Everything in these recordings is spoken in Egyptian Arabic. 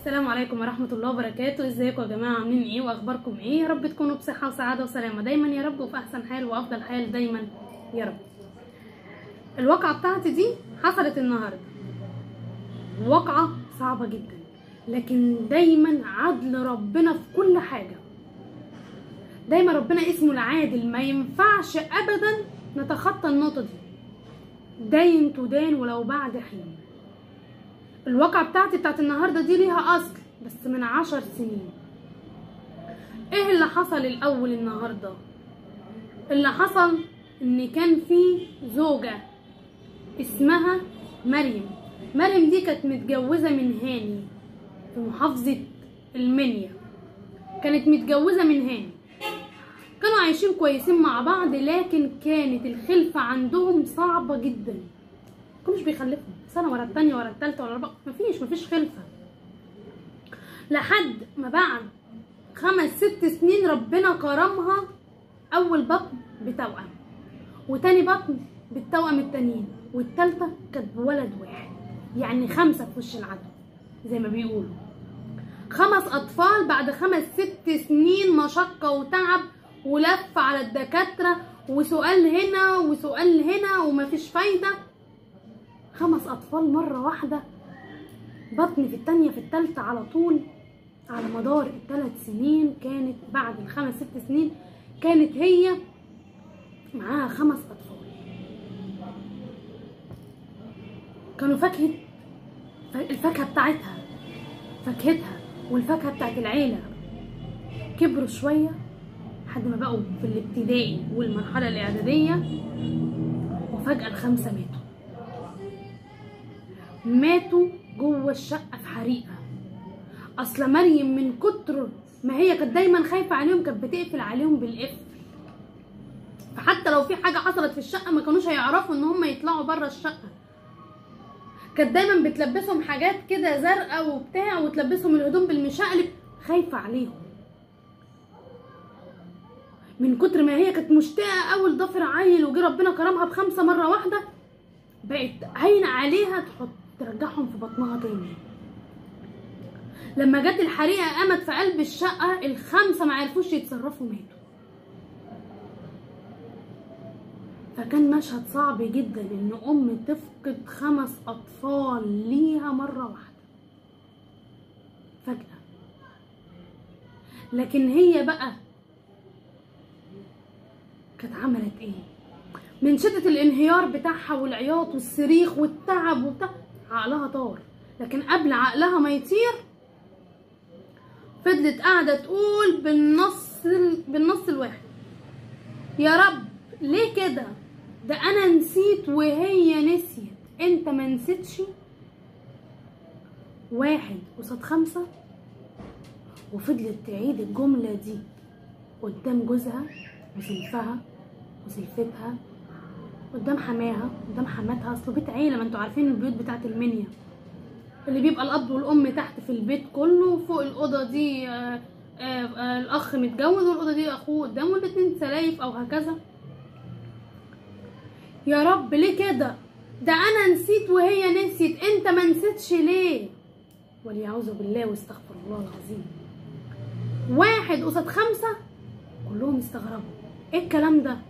السلام عليكم ورحمة الله وبركاته ازيكم يا جماعة عاملين ايه واخباركم ايه يا رب تكونوا بصحة وسعادة وسلامة دايما يا رب وفي احسن حال وافضل حال دايما يا رب الواقعة بتاعتي دي حصلت النهاردة واقعة صعبة جدا لكن دايما عدل ربنا في كل حاجة دايما ربنا اسمه العادل ما ينفعش ابدا نتخطى النقطة دي دين تدان ولو بعد حين الواقعة بتاعتي بتاعت النهاردة دي ليها أصل بس من عشر سنين ايه اللي حصل الأول النهاردة اللي حصل ان كان في زوجة اسمها مريم مريم دي كانت متجوزة من هاني في محافظة المنيا كانت متجوزة من هاني كانوا عايشين كويسين مع بعض لكن كانت الخلفة عندهم صعبة جدا كانوش بيخلفوا سنة ورا التانية ورا التالتة ورا الرابعة مفيش مفيش خلفة لحد ما بعد خمس ست سنين ربنا كرمها أول بطن بتوأم وتاني بطن بالتوأم التانيين والتالتة كانت بولد واحد يعني خمسة في وش العدو زي ما بيقولوا خمس أطفال بعد خمس ست سنين مشقة وتعب ولف على الدكاترة وسؤال هنا وسؤال هنا ومفيش فايدة خمس أطفال مرة واحدة بطن في التانية في التالتة على طول على مدار الثلاث سنين كانت بعد الخمس ست سنين كانت هي معاها خمس أطفال كانوا فاكهة الفاكهة بتاعتها فاكهتها والفاكهة بتاعت العيلة كبروا شوية لحد ما بقوا في الابتدائي والمرحلة الإعدادية وفجأة الخمسة ماتوا ماتوا جوه الشقة في حريقة أصل مريم من كتر ما هي كانت دايما خايفة عليهم كانت بتقفل عليهم بالقفل فحتى لو في حاجة حصلت في الشقة ما كانوش هيعرفوا ان هم يطلعوا بره الشقة كانت دايما بتلبسهم حاجات كده زرقاء وبتاع وتلبسهم الهدوم بالمشقلب خايفة عليهم من كتر ما هي كانت مشتاقة أول ضفر عيل وجي ربنا كرمها بخمسة مرة واحدة بقت عين عليها تحط ترجعهم في بطنها تاني لما جت الحريقة قامت في قلب الشقة الخمسة ما عرفوش يتصرفوا ماتوا فكان مشهد صعب جدا ان ام تفقد خمس اطفال ليها مرة واحدة فجأة لكن هي بقى كانت عملت ايه من شدة الانهيار بتاعها والعياط والصريخ والتعب وبتاع عقلها طار لكن قبل عقلها ما يطير فضلت قاعدة تقول بالنص بالنص الواحد يا رب ليه كده ده انا نسيت وهي نسيت انت ما نسيتش واحد قصاد خمسة وفضلت تعيد الجملة دي قدام جوزها وسلفها وسلفتها قدام حماها قدام حماتها اصله بيت عيله ما انتوا عارفين البيوت بتاعت المنيا اللي بيبقى الاب والام تحت في البيت كله وفوق الاوضه دي آآ آآ الاخ متجوز والاوضه دي اخوه قدام والاتنين سلايف او هكذا يا رب ليه كده ده انا نسيت وهي نسيت انت ما نسيتش ليه وليعوذ بالله واستغفر الله العظيم واحد قصاد خمسه كلهم استغربوا ايه الكلام ده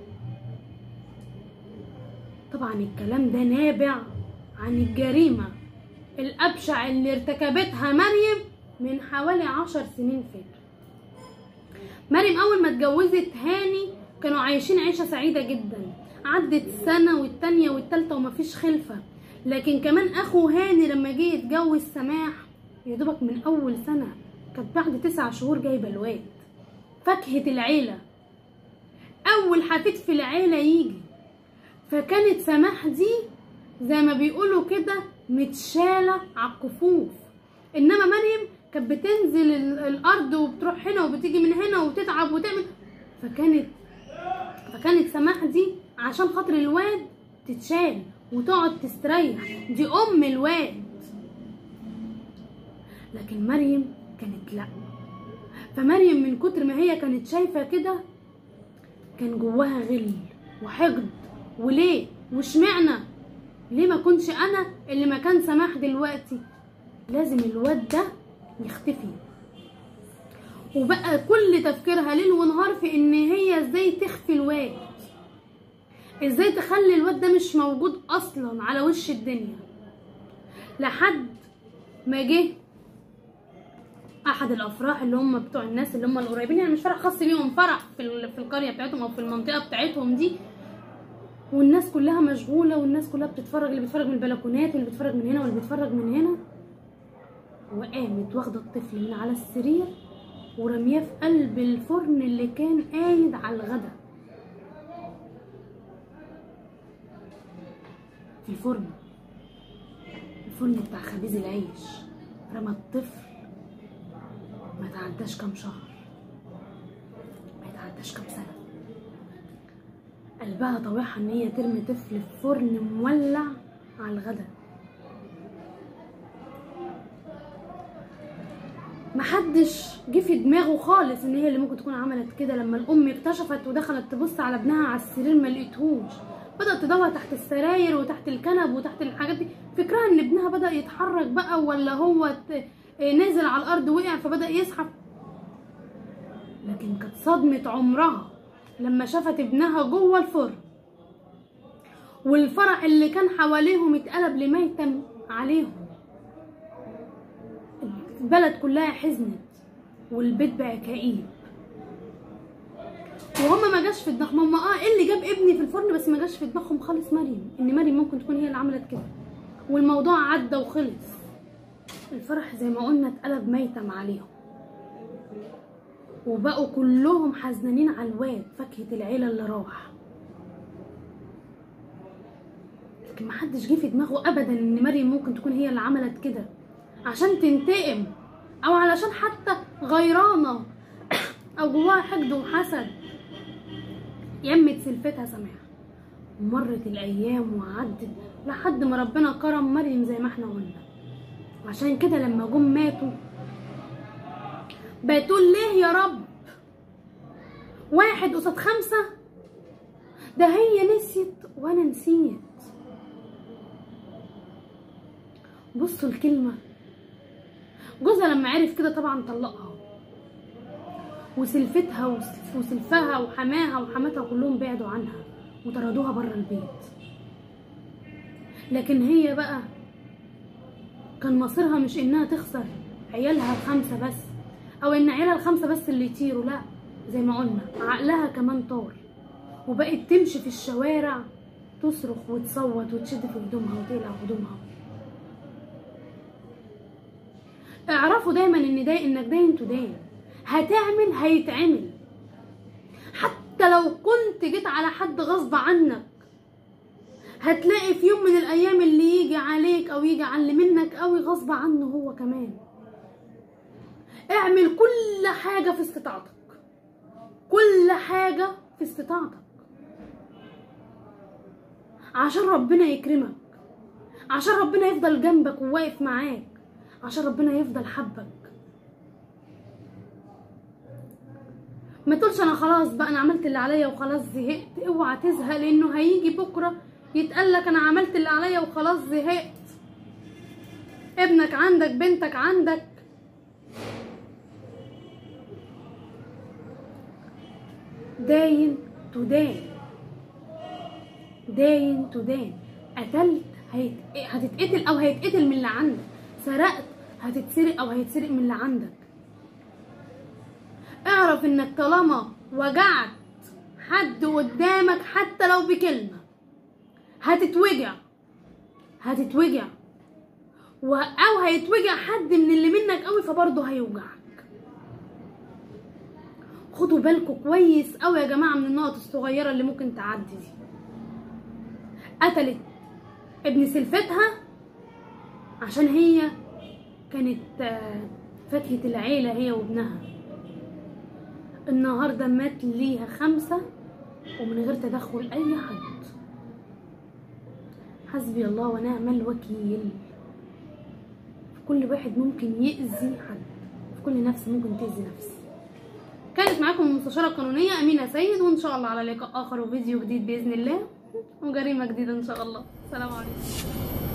طبعا الكلام ده نابع عن الجريمة الأبشع اللي ارتكبتها مريم من حوالي عشر سنين فاتوا مريم أول ما اتجوزت هاني كانوا عايشين عيشة سعيدة جدا عدت سنة والتانية والتالتة ومفيش خلفة لكن كمان أخو هاني لما جه يتجوز سماح يا دوبك من أول سنة كانت بعد تسع شهور جايبة الواد فاكهة العيلة أول حفيد في العيلة يجي فكانت سماح دي زي ما بيقولوا كده متشالة على الكفوف انما مريم كانت بتنزل الارض وبتروح هنا وبتيجي من هنا وتتعب وتعمل فكانت فكانت سماح دي عشان خاطر الواد تتشال وتقعد تستريح دي ام الواد لكن مريم كانت لا فمريم من كتر ما هي كانت شايفه كده كان جواها غل وحقد وليه واشمعنى ليه ما كنش انا اللي مكان سماح دلوقتي لازم الواد ده يختفي وبقى كل تفكيرها ليل ونهار في ان هي ازاي تخفي الواد ازاي تخلي الواد ده مش موجود اصلا على وش الدنيا لحد ما جه احد الافراح اللي هم بتوع الناس اللي هم القريبين يعني مش فرح خاص بيهم فرح في ال- في القريه بتاعتهم او في المنطقه بتاعتهم دي والناس كلها مشغوله والناس كلها بتتفرج اللي بيتفرج من البلكونات واللي بيتفرج من هنا واللي بيتفرج من هنا وقامت واخده الطفل من على السرير ورمياه في قلب الفرن اللي كان قايد على الغدا في الفرن الفرن بتاع خبيز العيش رمى الطفل ما تعداش كام شهر ما يتعداش كام سنة قلبها طويحة ان هي ترمي طفل في فرن مولع على الغدا محدش جه في دماغه خالص ان هي اللي ممكن تكون عملت كده لما الام اكتشفت ودخلت تبص على ابنها على السرير ما لقيتهوش بدات تدور تحت السراير وتحت الكنب وتحت الحاجات دي فكرها ان ابنها بدا يتحرك بقى ولا هو ت- نازل على الارض وقع فبدا يزحف لكن كانت صدمه عمرها لما شافت ابنها جوه الفرن والفرح اللي كان حواليهم اتقلب لميتم عليهم البلد كلها حزنت والبيت بقى كئيب وهما ما جاش في دماغهم هما اه ايه اللي جاب ابني في الفرن بس ما جاش في دماغهم خالص مريم ان مريم ممكن تكون هي اللي عملت كده والموضوع عدى وخلص الفرح زي ما قلنا اتقلب ميتم عليهم وبقوا كلهم حزنانين على الواد فاكهة العيلة اللي راح لكن محدش جه في دماغه ابدا ان مريم ممكن تكون هي اللي عملت كده عشان تنتقم او علشان حتى غيرانه او جواها حقد وحسد يمت سلفتها سامعها ومرت الايام وعدت لحد ما ربنا كرم مريم زي ما احنا قلنا وعشان كده لما جم ماتوا بتقول ليه يا رب واحد قصاد خمسة ده هي نسيت وانا نسيت بصوا الكلمة جوزها لما عرف كده طبعا طلقها وسلفتها وسلف- وسلفها وحماها وحماتها كلهم بعدوا عنها وطردوها بره البيت لكن هي بقى كان مصيرها مش انها تخسر عيالها الخمسة بس او ان عيالها الخمسة بس اللي يطيروا لا زي ما قلنا عقلها كمان طار وبقت تمشي في الشوارع تصرخ وتصوت وتشد في هدومها وتقلع هدومها اعرفوا دايما ان ده انك داين تدان هتعمل هيتعمل حتى لو كنت جيت على حد غصب عنك هتلاقي في يوم من الايام اللي يجي عليك او يجي على اللي منك قوي غصب عنه هو كمان اعمل كل حاجة في استطاعتك كل حاجة في استطاعتك عشان ربنا يكرمك عشان ربنا يفضل جنبك وواقف معاك عشان ربنا يفضل حبك ما تقولش انا خلاص بقى انا عملت اللي عليا وخلاص زهقت اوعى تزهق لانه هيجي بكره يتقال لك انا عملت اللي عليا وخلاص زهقت ابنك عندك بنتك عندك داين تدان داين تدان قتلت هيت... هتتقتل او هيتقتل من اللي عندك سرقت هتتسرق او هيتسرق من اللي عندك اعرف انك طالما وجعت حد قدامك حتى لو بكلمة هتتوجع هتتوجع و... او هيتوجع حد من اللي منك قوي فبرضه هيوجعك خدوا بالكم كويس قوي يا جماعه من النقط الصغيره اللي ممكن تعدي دي قتلت ابن سلفتها عشان هي كانت آه، فاكهة العيلة هي وابنها النهاردة مات ليها خمسة ومن غير تدخل أي حد حسبي الله ونعم الوكيل في كل واحد ممكن يأذي حد في كل نفس ممكن تأذي نفس كانت معاكم المستشارة القانونية أمينة سيد وإن شاء الله على لقاء آخر وفيديو جديد بإذن الله وجريمة جديدة إن شاء الله سلام عليكم